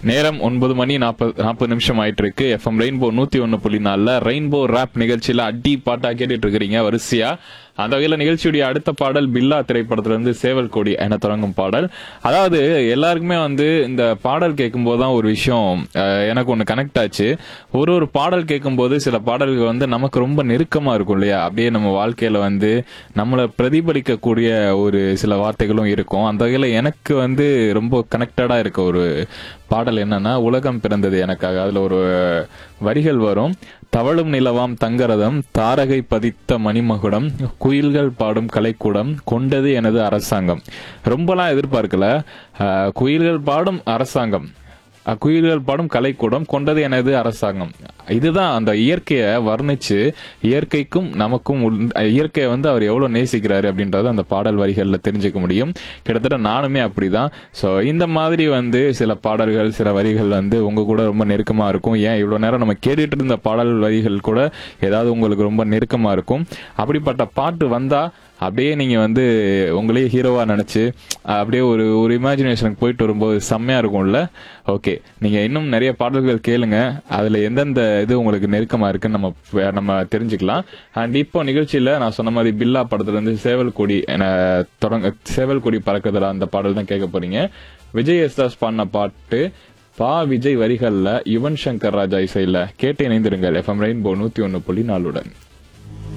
நேரம் ஒன்பது மணி நாற்பது நாற்பது நிமிஷம் ஆயிட்டு இருக்கு எஃப்எம் ரெயின்போ நூத்தி ஒன்னு புள்ளி நாலுல ரெயின்போ ரேப் நிகழ்ச்சியில அடி பாட்டா கேட்டுட்டு இருக்கிறீங்க வரிசையா அந்த வகையில நிகழ்ச்சியுடைய அடுத்த பாடல் பில்லா திரைப்படத்துல இருந்து சேவல் கொடி என தொடங்கும் பாடல் அதாவது எல்லாருக்குமே வந்து இந்த பாடல் கேட்கும்போது தான் ஒரு விஷயம் அஹ், எனக்கு ஒன்று கனெக்ட் ஆச்சு ஒரு ஒரு பாடல் கேட்கும்போது சில பாடல்கள் வந்து நமக்கு ரொம்ப நெருக்கமா இருக்கும் இல்லையா அப்படியே நம்ம வாழ்க்கையில வந்து நம்மளை பிரதிபலிக்கக்கூடிய ஒரு சில வார்த்தைகளும் இருக்கும் அந்த வகையில எனக்கு வந்து ரொம்ப கனெக்டடா இருக்க ஒரு பாடல் என்னன்னா உலகம் பிறந்தது எனக்காக அதுல ஒரு வரிகள் வரும் தவழும் நிலவாம் தங்கரதம் தாரகை பதித்த மணிமகுடம் குயில்கள் பாடும் கலைக்கூடம் கொண்டது எனது அரசாங்கம் ரொம்பலாம் எதிர்பார்க்கல அஹ், குயில்கள் பாடும் அரசாங்கம் அஹ், குயில்கள் பாடும் கலைக்கூடம் கொண்டது எனது அரசாங்கம் இதுதான் அந்த இயற்கையை வர்ணிச்சு இயற்கைக்கும் நமக்கும் உள்- இயற்கையை வந்து அவர் எவ்வளவு நேசிக்கிறாரு அப்படின்றத அந்த பாடல் வரிகள்ல தெரிஞ்சுக்க முடியும் கிட்டத்தட்ட நானுமே அப்படிதான் சோ இந்த மாதிரி வந்து சில பாடல்கள் சில வரிகள் வந்து உங்க கூட ரொம்ப நெருக்கமா இருக்கும் ஏன் இவ்வளவு நேரம் நம்ம கேட்டுட்டு இருந்த பாடல் வரிகள் கூட ஏதாவது உங்களுக்கு ரொம்ப நெருக்கமா இருக்கும் அப்படிப்பட்ட பாட்டு வந்தா அப்படியே நீங்க வந்து உங்களையே ஹீரோவா நினைச்சு அப்படியே ஒரு ஒரு இமேஜினேஷனுக்கு போயிட்டு வரும்போது செம்மையா இருக்கும்ல ஓகே நீங்க இன்னும் நிறைய பாடல்கள் கேளுங்க அதுல எந்தெந்த இது உங்களுக்கு நெருக்கமா இருக்குன்னு நம்ம ப- நம்ம தெரிஞ்சுக்கலாம் அண்ட் இப்போ நிகழ்ச்சியில நான் சொன்ன மாதிரி பில்லா படத்துல இருந்து சேவல் கொடி என தொடங்க சேவல் கொடி பறக்குதுல அந்த பாடல் தான் கேட்க போறீங்க விஜய் எஸ்தாஸ் பாடின பாட்டு பா விஜய் வரிகள்ல யுவன் சங்கர் ராஜா இசையில கேட்டு இணைந்திருங்கள் எஃப்எம் ரெயின்போ நூத்தி ஒன்னு புள்ளி நாலுடன்